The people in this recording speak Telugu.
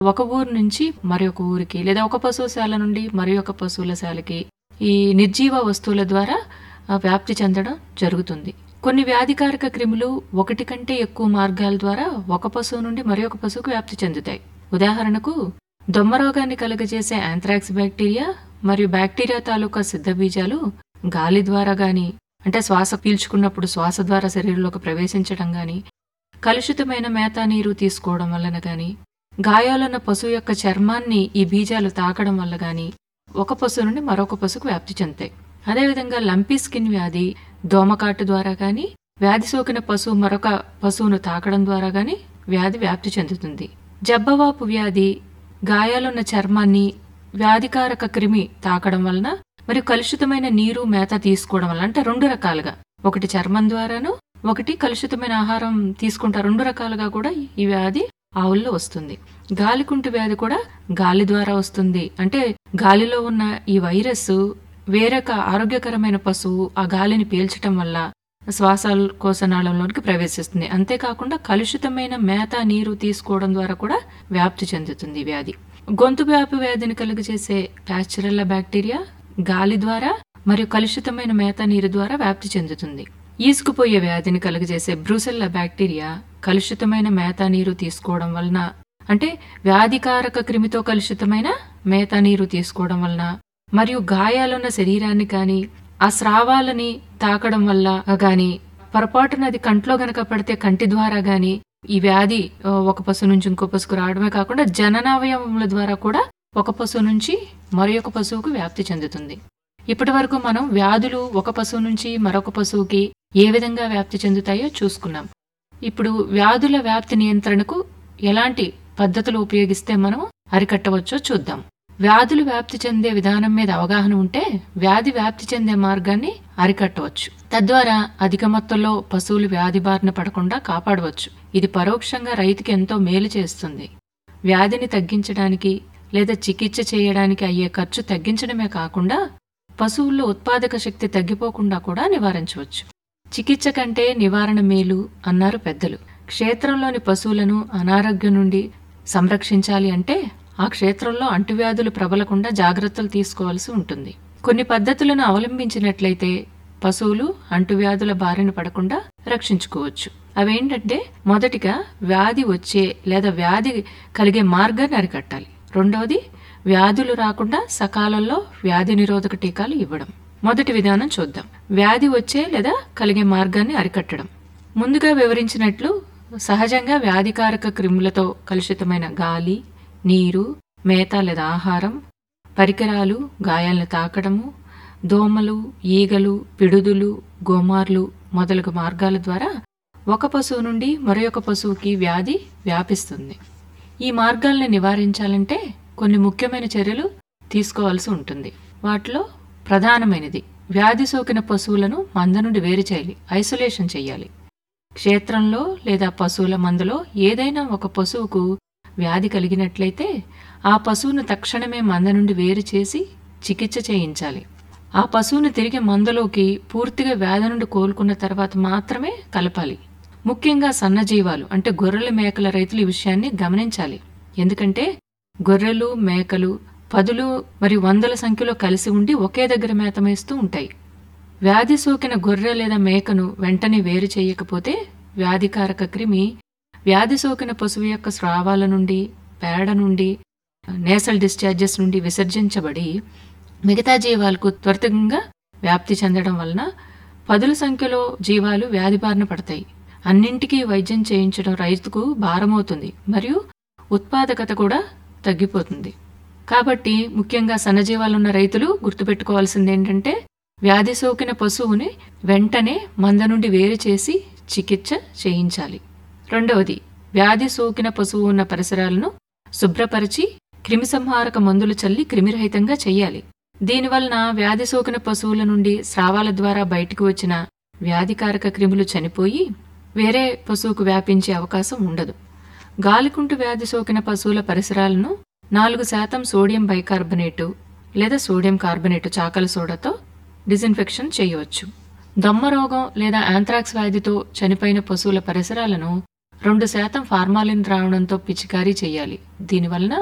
ఒక ఊరు నుంచి మరి ఒక ఊరికి లేదా ఒక పశుశాల నుండి మరి ఒక పశువులశాలకి ఈ నిర్జీవ వస్తువుల ద్వారా ఆ, వ్యాప్తి చెందడం జరుగుతుంది కొన్ని వ్యాధికారక క్రిములు ఒకటి కంటే ఎక్కువ మార్గాల ద్వారా ఒక పశువు నుండి మరి ఒక పశువుకు వ్యాప్తి చెందుతాయి ఉదాహరణకు దొమ్మ రోగాన్ని కలుగజేసే యాంథ్రాక్స్ బ్యాక్టీరియా మరియు బ్యాక్టీరియా తాలూకా సిద్ధ బీజాలు గాలి ద్వారా గాని అంటే శ్వాస పీల్చుకున్నప్పుడు శ్వాస ద్వారా శరీరంలోకి ప్రవేశించడం గాని కలుషితమైన మేతా నీరు తీసుకోవడం వలన గాని గాయాలున్న పశువు యొక్క చర్మాన్ని ఈ బీజాలు తాకడం వల్ల గాని ఒక పశువు నుండి మరొక పశువుకు వ్యాప్తి చెందుతాయి అదేవిధంగా లంపీ స్కిన్ వ్యాధి దోమకాటు ద్వారా గాని వ్యాధి సోకిన పశువు మరొక పశువును తాకడం ద్వారా గాని వ్యాధి వ్యాప్తి చెందుతుంది జబ్బవాపు వ్యాధి గాయాలున్న చర్మాన్ని వ్యాధికారక క్రిమి తాకడం వలన మరియు కలుషితమైన నీరు మేత తీసుకోవడం వల్ల అంటే రెండు రకాలుగా ఒకటి చర్మం ద్వారాను ఒకటి కలుషితమైన ఆహారం తీసుకుంటా రెండు రకాలుగా కూడా ఈ వ్యాధి ఆవుల్లో వస్తుంది గాలికుంటు వ్యాధి కూడా గాలి ద్వారా వస్తుంది అంటే గాలిలో ఉన్న ఈ వైరస్ వేరొక ఆరోగ్యకరమైన పశువు ఆ గాలిని పీల్చటం వల్ల శ్వాసకోశనాళంలోనికి ప్రవేశిస్తుంది అంతేకాకుండా కలుషితమైన మేత నీరు తీసుకోవడం ద్వారా కూడా వ్యాప్తి చెందుతుంది ఈ వ్యాధి గొంతు వ్యాపి వ్యాధిని కలుగజేసే ప్యాస్చరల్ల బ్యాక్టీరియా గాలి ద్వారా మరియు కలుషితమైన మేత నీరు ద్వారా వ్యాప్తి చెందుతుంది ఈసుకుపోయే వ్యాధిని కలుగజేసే బ్రూసెల్లా బ్యాక్టీరియా కలుషితమైన మేత నీరు తీసుకోవడం వలన అంటే వ్యాధికారక క్రిమితో కలుషితమైన మేత నీరు తీసుకోవడం వలన మరియు గాయాలున్న శరీరాన్ని కానీ ఆ స్రావాలని తాకడం వల్ల గాని పొరపాటున అది కంట్లో గనక పడితే కంటి ద్వారా గాని ఈ వ్యాధి ఆ, ఒక పశువు నుంచి ఇంకో పశువుకు రావడమే కాకుండా జననావయవముల ద్వారా కూడా ఒక పశువు నుంచి మరి ఒక పశువుకు వ్యాప్తి చెందుతుంది ఇప్పటి వరకు మనం వ్యాధులు ఒక పశువు నుంచి మరొక పశువుకి ఏ విధంగా వ్యాప్తి చెందుతాయో చూసుకున్నాం ఇప్పుడు వ్యాధుల వ్యాప్తి నియంత్రణకు ఎలాంటి పద్ధతులు ఉపయోగిస్తే మనం అరికట్టవచ్చో చూద్దాం వ్యాధులు వ్యాప్తి చెందే విధానం మీద అవగాహన ఉంటే వ్యాధి వ్యాప్తి చెందే మార్గాన్ని అరికట్టవచ్చు తద్వారా అధిక మొత్తంలో పశువులు వ్యాధి బారిన పడకుండా కాపాడవచ్చు ఇది పరోక్షంగా రైతుకి ఎంతో మేలు చేస్తుంది వ్యాధిని తగ్గించడానికి లేదా చికిత్స చేయడానికి అయ్యే ఖర్చు తగ్గించడమే కాకుండా పశువుల్లో ఉత్పాదక శక్తి తగ్గిపోకుండా కూడా నివారించవచ్చు చికిత్స కంటే నివారణ మేలు అన్నారు పెద్దలు క్షేత్రంలోని పశువులను అనారోగ్యం నుండి సంరక్షించాలి అంటే ఆ క్షేత్రంలో అంటువ్యాధులు ప్రబలకుండా జాగ్రత్తలు తీసుకోవాల్సి ఉంటుంది కొన్ని పద్ధతులను అవలంబించినట్లయితే పశువులు అంటువ్యాధుల బారిన పడకుండా రక్షించుకోవచ్చు అవేంటంటే మొదటిగా వ్యాధి వచ్చే లేదా వ్యాధి కలిగే మార్గాన్ని అరికట్టాలి రెండవది వ్యాధులు రాకుండా సకాలంలో వ్యాధి నిరోధక టీకాలు ఇవ్వడం మొదటి విధానం చూద్దాం వ్యాధి వచ్చే లేదా కలిగే మార్గాన్ని అరికట్టడం ముందుగా వివరించినట్లు సహజంగా వ్యాధికారక క్రిములతో కలుషితమైన గాలి నీరు మేత లేదా ఆహారం పరికరాలు గాయాలను తాకడము దోమలు ఈగలు పిడుదులు గోమార్లు మొదలగు మార్గాల ద్వారా ఒక పశువు నుండి మరొక పశువుకి వ్యాధి వ్యాపిస్తుంది ఈ మార్గాల్ని నివారించాలంటే కొన్ని ముఖ్యమైన చర్యలు తీసుకోవాల్సి ఉంటుంది వాటిలో ప్రధానమైనది వ్యాధి సోకిన పశువులను మంద నుండి వేరు చేయాలి ఐసోలేషన్ చేయాలి క్షేత్రంలో లేదా పశువుల మందలో ఏదైనా ఒక పశువుకు వ్యాధి కలిగినట్లయితే ఆ పశువును తక్షణమే మంద నుండి వేరు చేసి చికిత్స చేయించాలి ఆ పశువును తిరిగి మందలోకి పూర్తిగా వ్యాధి నుండి కోలుకున్న తర్వాత మాత్రమే కలపాలి ముఖ్యంగా సన్నజీవాలు అంటే గొర్రెల మేకల రైతులు ఈ విషయాన్ని గమనించాలి ఎందుకంటే గొర్రెలు మేకలు పదులు మరియు వందల సంఖ్యలో కలిసి ఉండి ఒకే దగ్గర మేత మేస్తూ ఉంటాయి వ్యాధి సోకిన గొర్రె లేదా మేకను వెంటనే వేరు చేయకపోతే వ్యాధికారక క్రిమి వ్యాధి సోకిన పశువు యొక్క స్రావాల నుండి పేడ నుండి నేసల్ డిశ్చార్జెస్ నుండి విసర్జించబడి మిగతా జీవాలకు త్వరితంగా వ్యాప్తి చెందడం వలన పదుల సంఖ్యలో జీవాలు వ్యాధి బారిన పడతాయి అన్నింటికీ వైద్యం చేయించడం రైతుకు భారమవుతుంది మరియు ఉత్పాదకత కూడా తగ్గిపోతుంది కాబట్టి ముఖ్యంగా సన్నజీవాలున్న రైతులు గుర్తుపెట్టుకోవాల్సింది ఏంటంటే వ్యాధి సోకిన పశువుని వెంటనే మంద నుండి వేరు చేసి చికిత్స చేయించాలి రెండవది వ్యాధి సోకిన పశువు ఉన్న పరిసరాలను శుభ్రపరిచి క్రిమిసంహారక మందులు చల్లి క్రిమిరహితంగా చేయాలి దీనివలన వ్యాధి సోకిన పశువుల నుండి స్రావాల ద్వారా బయటకు వచ్చిన వ్యాధికారక క్రిములు చనిపోయి వేరే పశువుకు వ్యాపించే అవకాశం ఉండదు గాలికుంటు వ్యాధి సోకిన పశువుల పరిసరాలను నాలుగు శాతం సోడియం బైకార్బనేటు లేదా సోడియం కార్బనేటు చాకల సోడాతో డిజిన్ఫెక్షన్ చేయవచ్చు దమ్మ రోగం లేదా యాంథ్రాక్స్ వ్యాధితో చనిపోయిన పశువుల పరిసరాలను రెండు శాతం ఫార్మాలిన్ ద్రావణంతో పిచికారీ చేయాలి దీనివలన